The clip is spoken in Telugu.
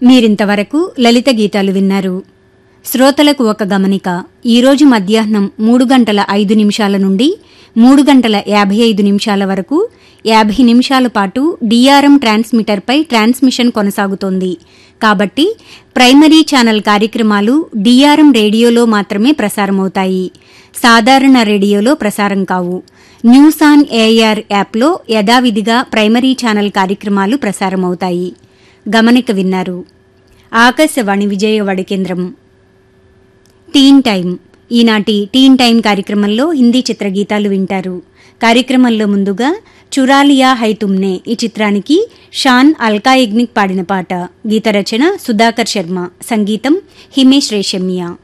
మీరింతవరకు లలిత గీతాలు విన్నారు శ్రోతలకు ఒక గమనిక ఈరోజు మధ్యాహ్నం మూడు గంటల ఐదు నిమిషాల నుండి మూడు గంటల యాభై ఐదు నిమిషాల వరకు యాభై నిమిషాల పాటు డిఆర్ఎం ట్రాన్స్మిటర్పై ట్రాన్స్మిషన్ కొనసాగుతోంది కాబట్టి ప్రైమరీ ఛానల్ కార్యక్రమాలు డిఆర్ఎం రేడియోలో మాత్రమే ప్రసారమవుతాయి సాధారణ రేడియోలో ప్రసారం కావు న్యూస్ ఆన్ ఏఆర్ యాప్లో యథావిధిగా ప్రైమరీ ఛానల్ కార్యక్రమాలు ప్రసారమవుతాయి గమనిక విన్నారు ఆకాశవాణి విజయవాడ కేంద్రం టీన్ టైం ఈనాటి టీన్ టైం కార్యక్రమంలో హిందీ చిత్రగీతాలు వింటారు కార్యక్రమంలో ముందుగా చురాలియా హై తుమ్నే ఈ చిత్రానికి షాన్ అల్కా యగ్నిక్ పాడిన పాట గీత రచన సుధాకర్ శర్మ సంగీతం హిమేష్ రేషమ్య